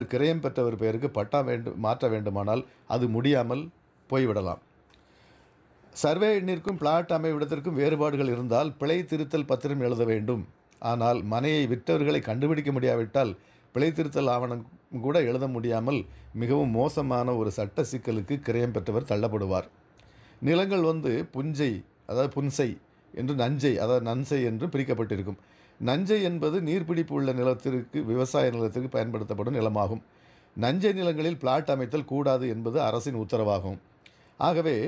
கிரயம் பெற்றவர் பெயருக்கு பட்டா வேண்டும் மாற்ற வேண்டுமானால் அது முடியாமல் போய்விடலாம் சர்வே எண்ணிற்கும் பிளாட் அமைவிடத்திற்கும் வேறுபாடுகள் இருந்தால் பிழை திருத்தல் பத்திரம் எழுத வேண்டும் ஆனால் மனையை விற்றவர்களை கண்டுபிடிக்க முடியாவிட்டால் பிழை திருத்தல் ஆவணம் கூட எழுத முடியாமல் மிகவும் மோசமான ஒரு சட்ட சிக்கலுக்கு கிரயம் பெற்றவர் தள்ளப்படுவார் நிலங்கள் வந்து புஞ்சை அதாவது புன்சை என்று நஞ்சை அதாவது நன்சை என்று பிரிக்கப்பட்டிருக்கும் நஞ்சை என்பது நீர்பிடிப்பு உள்ள நிலத்திற்கு விவசாய நிலத்திற்கு பயன்படுத்தப்படும் நிலமாகும் நஞ்சை நிலங்களில் பிளாட் அமைத்தல் கூடாது என்பது அரசின் உத்தரவாகும் ஆகவே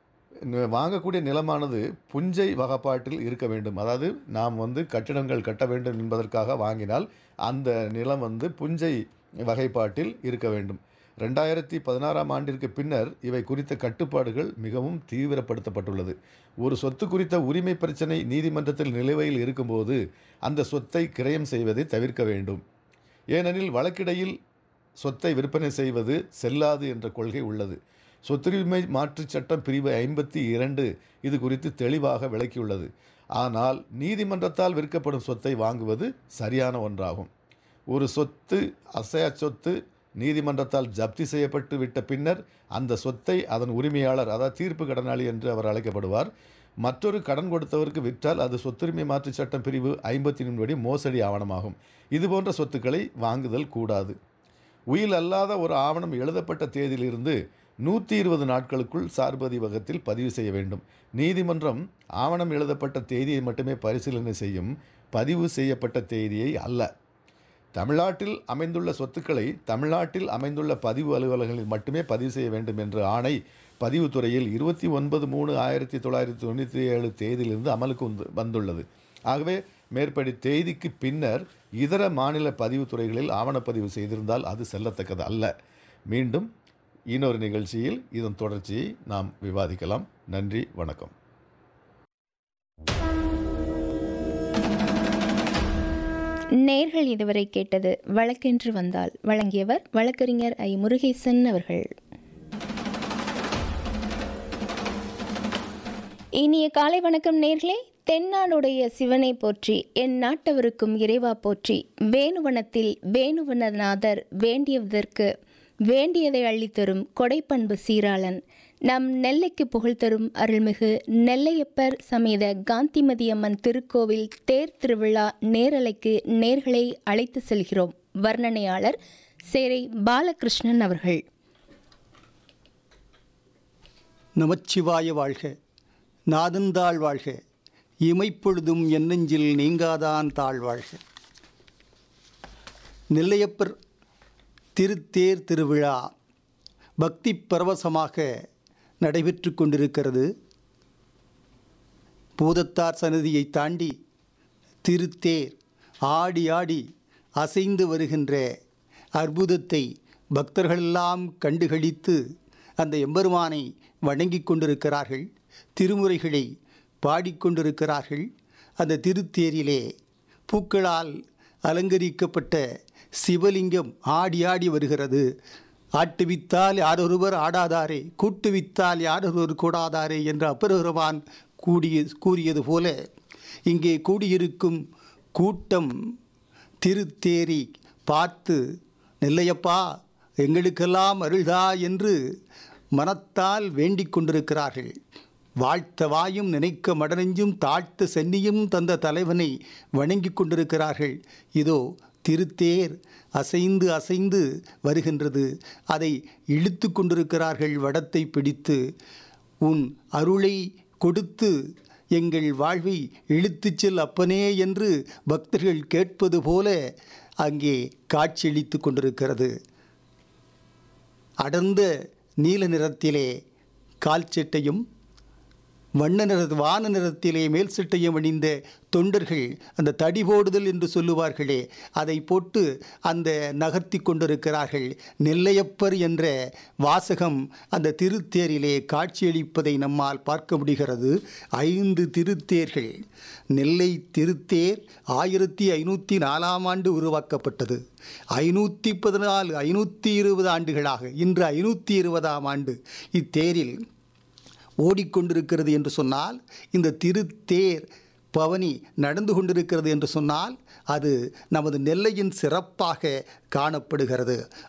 ந- வாங்கக்கூடிய நிலமானது புஞ்சை வகைப்பாட்டில் இருக்க வேண்டும் அதாவது நாம் வந்து கட்டிடங்கள் கட்ட வேண்டும் என்பதற்காக வாங்கினால் அந்த நிலம் வந்து புஞ்சை வகைப்பாட்டில் இருக்க வேண்டும் ரெண்டாயிரத்தி பதினாறாம் ஆண்டிற்கு பின்னர் இவை குறித்த கட்டுப்பாடுகள் மிகவும் தீவிரப்படுத்தப்பட்டுள்ளது ஒரு சொத்து குறித்த உரிமை பிரச்சனை நீதிமன்றத்தில் நிலுவையில் இருக்கும்போது அந்த சொத்தை கிரயம் செய்வதை தவிர்க்க வேண்டும் ஏனெனில் வழக்கிடையில் சொத்தை விற்பனை செய்வது செல்லாது என்ற கொள்கை உள்ளது சொத்துரிமை மாற்றுச் சட்டம் பிரிவு ஐம்பத்தி இரண்டு இது குறித்து தெளிவாக விளக்கியுள்ளது ஆனால் நீதிமன்றத்தால் விற்கப்படும் சொத்தை வாங்குவது சரியான ஒன்றாகும் ஒரு சொத்து அசையா சொத்து நீதிமன்றத்தால் ஜப்தி செய்யப்பட்டு விட்ட பின்னர் அந்த சொத்தை அதன் உரிமையாளர் அதாவது தீர்ப்பு கடனாளி என்று அவர் அழைக்கப்படுவார் மற்றொரு கடன் கொடுத்தவருக்கு விற்றால் அது சொத்துரிமை மாற்றுச் சட்டம் பிரிவு ஐம்பத்தி படி மோசடி ஆவணமாகும் இதுபோன்ற சொத்துக்களை வாங்குதல் கூடாது உயில் அல்லாத ஒரு ஆவணம் எழுதப்பட்ட தேதியிலிருந்து நூற்றி இருபது நாட்களுக்குள் சார்பதிவகத்தில் பதிவு செய்ய வேண்டும் நீதிமன்றம் ஆவணம் எழுதப்பட்ட தேதியை மட்டுமே பரிசீலனை செய்யும் பதிவு செய்யப்பட்ட தேதியை அல்ல தமிழ்நாட்டில் அமைந்துள்ள சொத்துக்களை தமிழ்நாட்டில் அமைந்துள்ள பதிவு அலுவலகங்களில் மட்டுமே பதிவு செய்ய வேண்டும் என்ற ஆணை பதிவுத்துறையில் இருபத்தி ஒன்பது மூணு ஆயிரத்தி தொள்ளாயிரத்தி தொண்ணூற்றி ஏழு தேதியிலிருந்து அமலுக்கு வந்து வந்துள்ளது ஆகவே மேற்படி தேதிக்கு பின்னர் இதர மாநில பதிவுத்துறைகளில் ஆவணப்பதிவு செய்திருந்தால் அது செல்லத்தக்கது அல்ல மீண்டும் இன்னொரு நிகழ்ச்சியில் இதன் தொடர்ச்சியை நாம் விவாதிக்கலாம் நன்றி வணக்கம் நேர்கள் இதுவரை கேட்டது வழக்கென்று வந்தால் வழங்கியவர் வழக்கறிஞர் ஐ முருகேசன் அவர்கள் இனிய காலை வணக்கம் நேர்களே தென்னாடுடைய சிவனை போற்றி என் நாட்டவருக்கும் இறைவா போற்றி வேணுவனத்தில் வேணுவனநாதர் வேண்டியதற்கு வேண்டியதை அள்ளித்தரும் கொடைப்பண்பு சீராளன் நம் நெல்லைக்கு புகழ் தரும் அருள்மிகு நெல்லையப்பர் சமேத காந்திமதி அம்மன் திருக்கோவில் தேர் திருவிழா நேரலைக்கு நேர்களை அழைத்து செல்கிறோம் வர்ணனையாளர் சேரை பாலகிருஷ்ணன் அவர்கள் நமச்சிவாய வாழ்க நாதந்தாள் வாழ்க இமைப்பொழுதும் என்னெஞ்சில் நீங்காதான் தாழ் வாழ்க நெல்லையப்பர் திருத்தேர் திருவிழா பக்தி பரவசமாக நடைபெற்று கொண்டிருக்கிறது பூதத்தார் சன்னதியை தாண்டி திருத்தேர் ஆடி ஆடி அசைந்து வருகின்ற அற்புதத்தை பக்தர்களெல்லாம் கண்டுகளித்து அந்த எம்பெருமானை வணங்கிக் கொண்டிருக்கிறார்கள் திருமுறைகளை பாடிக்கொண்டிருக்கிறார்கள் அந்த திருத்தேரிலே பூக்களால் அலங்கரிக்கப்பட்ட சிவலிங்கம் ஆடி ஆடி வருகிறது ஆட்டுவித்தால் யாரொருவர் ஆடாதாரே கூட்டுவித்தால் யாரொருவர் கூடாதாரே என்று அப்பெருமான் கூடிய கூறியது போல இங்கே கூடியிருக்கும் கூட்டம் திருத்தேரி பார்த்து நெல்லையப்பா எங்களுக்கெல்லாம் அருள்தா என்று மனத்தால் வேண்டிக் கொண்டிருக்கிறார்கள் வாழ்த்த வாயும் நினைக்க மடனெஞ்சும் தாழ்த்த சென்னியும் தந்த தலைவனை வணங்கிக் கொண்டிருக்கிறார்கள் இதோ திருத்தேர் அசைந்து அசைந்து வருகின்றது அதை இழுத்து கொண்டிருக்கிறார்கள் வடத்தை பிடித்து உன் அருளை கொடுத்து எங்கள் வாழ்வை இழுத்துச் செல் அப்பனே என்று பக்தர்கள் கேட்பது போல அங்கே காட்சியளித்து கொண்டிருக்கிறது அடர்ந்த நீல நிறத்திலே கால் சட்டையும் வண்ண நிற வான நிறத்திலே மேல் சட்டையும் அணிந்த தொண்டர்கள் அந்த தடி போடுதல் என்று சொல்லுவார்களே அதை போட்டு அந்த நகர்த்தி கொண்டிருக்கிறார்கள் நெல்லையப்பர் என்ற வாசகம் அந்த திருத்தேரிலே காட்சியளிப்பதை நம்மால் பார்க்க முடிகிறது ஐந்து திருத்தேர்கள் நெல்லை திருத்தேர் ஆயிரத்தி ஐநூற்றி நாலாம் ஆண்டு உருவாக்கப்பட்டது ஐநூற்றி பதினாலு ஐநூற்றி இருபது ஆண்டுகளாக இன்று ஐநூற்றி இருபதாம் ஆண்டு இத்தேரில் ஓடிக்கொண்டிருக்கிறது என்று சொன்னால் இந்த திருத்தேர் பவனி நடந்து கொண்டிருக்கிறது என்று சொன்னால் அது நமது நெல்லையின் சிறப்பாக காணப்படுகிறது